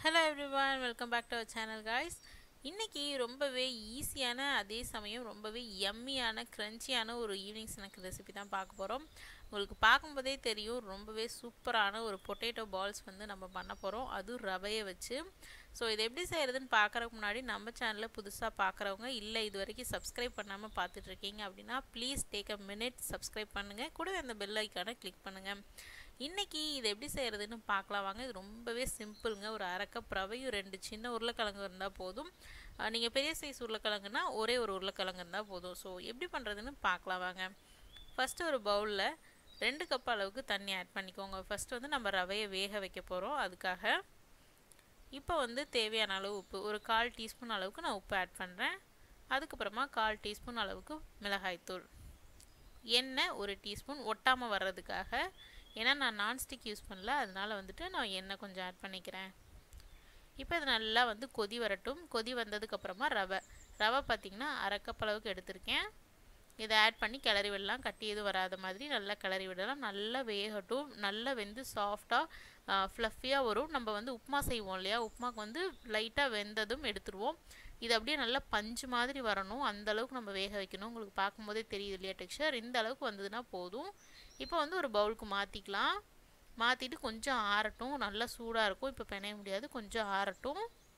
hello everyone welcome back to our channel guys இன்றைக்கி ரொம்பவே ஈஸியான அதே சமயம் ரொம்பவே யம்மியான க்ரன்ச்சியான ஒரு ஈவினிங் ஸ்நாக் ரெசிபி தான் பார்க்க போகிறோம் உங்களுக்கு பார்க்கும்போதே தெரியும் ரொம்பவே சூப்பரான ஒரு பொட்டேட்டோ பால்ஸ் வந்து நம்ம பண்ண போகிறோம் அதுவும் ரவையை வச்சு ஸோ இது எப்படி செய்கிறதுன்னு பார்க்குறதுக்கு முன்னாடி நம்ம சேனலில் புதுசாக பார்க்குறவங்க இல்லை இது வரைக்கும் சப்ஸ்கிரைப் பண்ணாமல் பார்த்துட்ருக்கீங்க அப்படின்னா please take a minute subscribe பண்ணுங்கள் கூடவே அந்த பெல் ஐக்கானை கிளிக் பண்ணுங்கள் இன்றைக்கி இது எப்படி செய்கிறதுன்னு பார்க்கலாம் வாங்க இது ரொம்பவே சிம்பிளுங்க ஒரு அரை கப் ரவையும் ரெண்டு சின்ன உருளைக்கிழங்கு இருந்தால் போதும் நீங்கள் பெரிய சைஸ் உருளைக்கிழங்குனா ஒரே ஒரு உருளைக்கிழங்கு இருந்தால் போதும் ஸோ எப்படி பண்ணுறதுன்னு பார்க்கலாம் வாங்க ஃபஸ்ட்டு ஒரு பவுலில் ரெண்டு கப் அளவுக்கு தண்ணி ஆட் பண்ணிக்கோங்க ஃபஸ்ட்டு வந்து நம்ம ரவையை வேக வைக்க போகிறோம் அதுக்காக இப்போ வந்து தேவையான அளவு உப்பு ஒரு கால் டீஸ்பூன் அளவுக்கு நான் உப்பு ஆட் பண்ணுறேன் அதுக்கப்புறமா கால் டீஸ்பூன் அளவுக்கு மிளகாய்த்தூள் எண்ணெய் ஒரு டீஸ்பூன் ஒட்டாமல் வர்றதுக்காக ஏன்னா நான் நான்ஸ்டிக் யூஸ் பண்ணல அதனால் வந்துட்டு நான் எண்ணெய் கொஞ்சம் ஆட் பண்ணிக்கிறேன் இப்போ இது நல்லா வந்து கொதி வரட்டும் கொதி வந்ததுக்கப்புறமா ரவை ரவை பார்த்திங்கன்னா அரை கப் அளவுக்கு எடுத்திருக்கேன் இதை ஆட் பண்ணி கிளறி விடலாம் கட்டி எதுவும் வராத மாதிரி நல்லா கிளறி விடலாம் நல்லா வேகட்டும் நல்லா வெந்து சாஃப்டாக ஃப்ளஃபியாக வரும் நம்ம வந்து உப்புமா செய்வோம் இல்லையா உப்புமாக்கு வந்து லைட்டாக வெந்ததும் எடுத்துருவோம் இது அப்படியே நல்லா பஞ்சு மாதிரி வரணும் அந்த அளவுக்கு நம்ம வேக வைக்கணும் உங்களுக்கு பார்க்கும்போதே தெரியுது இல்லையா டெக்ஸ்சர் இந்த அளவுக்கு வந்ததுன்னா போதும் இப்போ வந்து ஒரு பவுலுக்கு மாற்றிக்கலாம் மாற்றிட்டு கொஞ்சம் ஆறட்டும் நல்லா சூடாக இருக்கும் இப்போ பிணைய முடியாது கொஞ்சம் ஆறட்டும்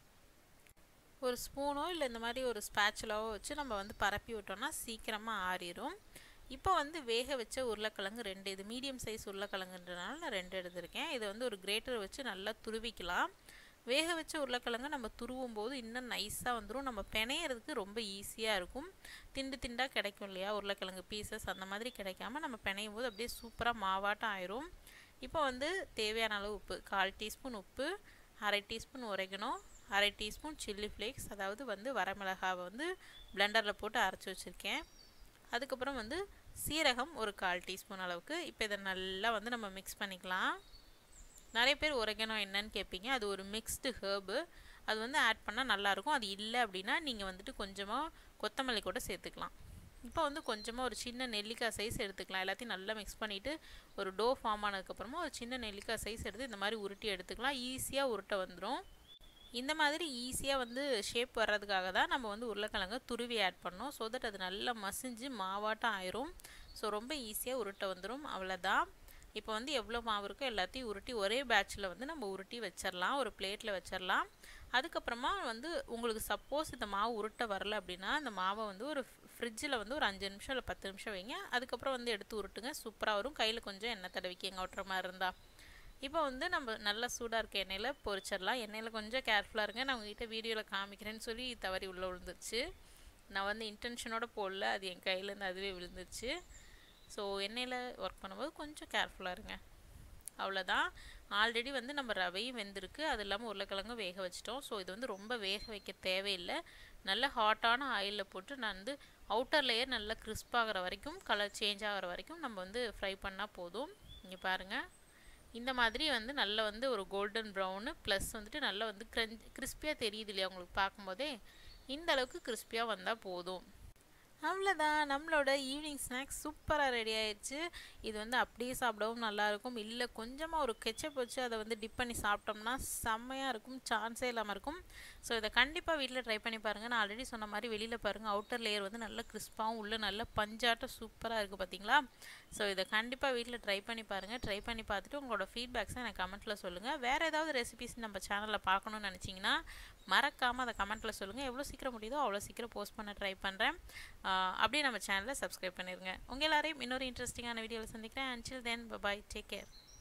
ஒரு ஸ்பூனோ இல்லை இந்த மாதிரி ஒரு ஸ்பேச்சுலாவோ வச்சு நம்ம வந்து பரப்பி விட்டோம்னா சீக்கிரமாக ஆறிடும் இப்போ வந்து வேக வச்ச உருளைக்கிழங்கு ரெண்டு இது மீடியம் சைஸ் உருளைக்கிழங்குன்றனால நான் ரெண்டு எடுத்திருக்கேன் இதை வந்து ஒரு கிரேட்டர் வச்சு நல்லா துருவிக்கலாம் வேக வச்ச உருளைக்கிழங்கு நம்ம துருவும் போது இன்னும் நைஸாக வந்துடும் நம்ம பிணையிறதுக்கு ரொம்ப ஈஸியாக இருக்கும் திண்டு திண்டாக கிடைக்கும் இல்லையா உருளைக்கிழங்கு பீசஸ் அந்த மாதிரி கிடைக்காம நம்ம பிணையும் போது அப்படியே சூப்பராக மாவாட்டம் ஆயிரும் இப்போ வந்து தேவையான அளவு உப்பு கால் டீஸ்பூன் உப்பு அரை டீஸ்பூன் உரைக்கணும் அரை டீஸ்பூன் சில்லி ஃப்ளேக்ஸ் அதாவது வந்து வரமிளகாவை வந்து பிளெண்டரில் போட்டு அரைச்சி வச்சுருக்கேன் அதுக்கப்புறம் வந்து சீரகம் ஒரு கால் டீஸ்பூன் அளவுக்கு இப்போ இதை நல்லா வந்து நம்ம மிக்ஸ் பண்ணிக்கலாம் நிறைய பேர் உரைக்கணும் என்னன்னு கேட்பீங்க அது ஒரு மிக்ஸ்டு ஹேர்பு அது வந்து ஆட் பண்ணால் நல்லாயிருக்கும் அது இல்லை அப்படின்னா நீங்கள் வந்துட்டு கொஞ்சமாக கொத்தமல்லி கூட சேர்த்துக்கலாம் இப்போ வந்து கொஞ்சமாக ஒரு சின்ன நெல்லிக்காய் சைஸ் எடுத்துக்கலாம் எல்லாத்தையும் நல்லா மிக்ஸ் பண்ணிவிட்டு ஒரு டோ ஃபார்ம் ஆனதுக்கப்புறமா ஒரு சின்ன நெல்லிக்காய் சைஸ் எடுத்து இந்த மாதிரி உருட்டி எடுத்துக்கலாம் ஈஸியாக உருட்ட வந்துடும் இந்த மாதிரி ஈஸியாக வந்து ஷேப் வர்றதுக்காக தான் நம்ம வந்து உருளைக்கிழங்க துருவி ஆட் பண்ணோம் ஸோ தட் அது நல்லா மசிஞ்சு மாவாட்டம் ஆயிரும் ஸோ ரொம்ப ஈஸியாக உருட்ட வந்துடும் அவ்வளோதான் இப்போ வந்து எவ்வளோ மாவு இருக்கோ எல்லாத்தையும் உருட்டி ஒரே பேட்சில் வந்து நம்ம உருட்டி வச்சிடலாம் ஒரு பிளேட்டில் வச்சிடலாம் அதுக்கப்புறமா வந்து உங்களுக்கு சப்போஸ் இந்த மாவு உருட்ட வரல அப்படின்னா அந்த மாவை வந்து ஒரு ஃப்ரிட்ஜில் வந்து ஒரு அஞ்சு நிமிஷம் இல்லை பத்து நிமிஷம் வைங்க அதுக்கப்புறம் வந்து எடுத்து உருட்டுங்க சூப்பராக வரும் கையில் கொஞ்சம் எண்ணெய் தடவிக்கிங்க ஒட்டுற மாதிரி இருந்தால் இப்போ வந்து நம்ம நல்லா சூடாக இருக்க எண்ணெயில் பொரிச்சிடலாம் எண்ணெயில் கொஞ்சம் கேர்ஃபுல்லாக இருங்க நான் உங்ககிட்ட வீடியோவில் காமிக்கிறேன்னு சொல்லி தவறி உள்ளே விழுந்துருச்சு நான் வந்து இன்டென்ஷனோட போடல அது என் கையிலேருந்து அதுவே விழுந்துருச்சு ஸோ எண்ணெயில் ஒர்க் பண்ணும்போது கொஞ்சம் கேர்ஃபுல்லாக இருங்க அவ்வளோதான் ஆல்ரெடி வந்து நம்ம ரவையும் வெந்திருக்கு அது இல்லாமல் உருளைக்கிழங்கும் வேக வச்சிட்டோம் ஸோ இது வந்து ரொம்ப வேக வைக்க தேவையில்லை நல்ல ஹாட்டான ஆயிலில் போட்டு நான் வந்து அவுட்டர் லேயர் நல்லா கிறிஸ்பாகிற வரைக்கும் கலர் சேஞ்ச் ஆகிற வரைக்கும் நம்ம வந்து ஃப்ரை பண்ணால் போதும் இங்கே பாருங்கள் இந்த மாதிரி வந்து நல்லா வந்து ஒரு கோல்டன் ப்ரௌனு ப்ளஸ் வந்துட்டு நல்லா வந்து க்ரன்ச் கிறிஸ்பியாக தெரியுது இல்லையா உங்களுக்கு பார்க்கும்போதே இந்த அளவுக்கு கிறிஸ்பியாக வந்தால் போதும் அவ்வளோதான் நம்மளோட ஈவினிங் ஸ்நாக்ஸ் சூப்பராக ரெடி ஆயிடுச்சு இது வந்து அப்படியே சாப்பிடவும் நல்லாயிருக்கும் இல்லை கொஞ்சமாக ஒரு கெச்சப் வச்சு அதை வந்து டிப் பண்ணி சாப்பிட்டோம்னா செம்மையாக இருக்கும் சான்ஸே இல்லாமல் இருக்கும் ஸோ இதை கண்டிப்பாக வீட்டில் ட்ரை பண்ணி பாருங்கள் நான் ஆல்ரெடி சொன்ன மாதிரி வெளியில் பாருங்கள் அவுட்டர் லேயர் வந்து நல்ல கிறிஸ்பாகவும் உள்ளே நல்ல பஞ்சாட்டம் சூப்பராக இருக்குது பார்த்தீங்களா ஸோ இதை கண்டிப்பாக வீட்டில் ட்ரை பண்ணி பாருங்கள் ட்ரை பண்ணி பார்த்துட்டு உங்களோட ஃபீட்பேக்ஸை எனக்கு கமெண்ட்டில் சொல்லுங்கள் வேறு ஏதாவது ரெசிபிஸ் நம்ம சேனலில் பார்க்கணுன்னு நினச்சிங்கன்னா மறக்காமல் அதை கமெண்ட்டில் சொல்லுங்கள் எவ்வளோ சீக்கிரம் முடியுதோ அவ்வளோ சீக்கிரம் போஸ்ட் பண்ண ட்ரை பண்ணுறேன் அப்படியே நம்ம சேனலை சப்ஸ்கிரைப் பண்ணிடுங்க உங்கள் எல்லாரையும் இன்னொரு இன்ட்ரெஸ்டிங்கான வீடியோவில் சந்திக்கிறேன் until then bye bye take care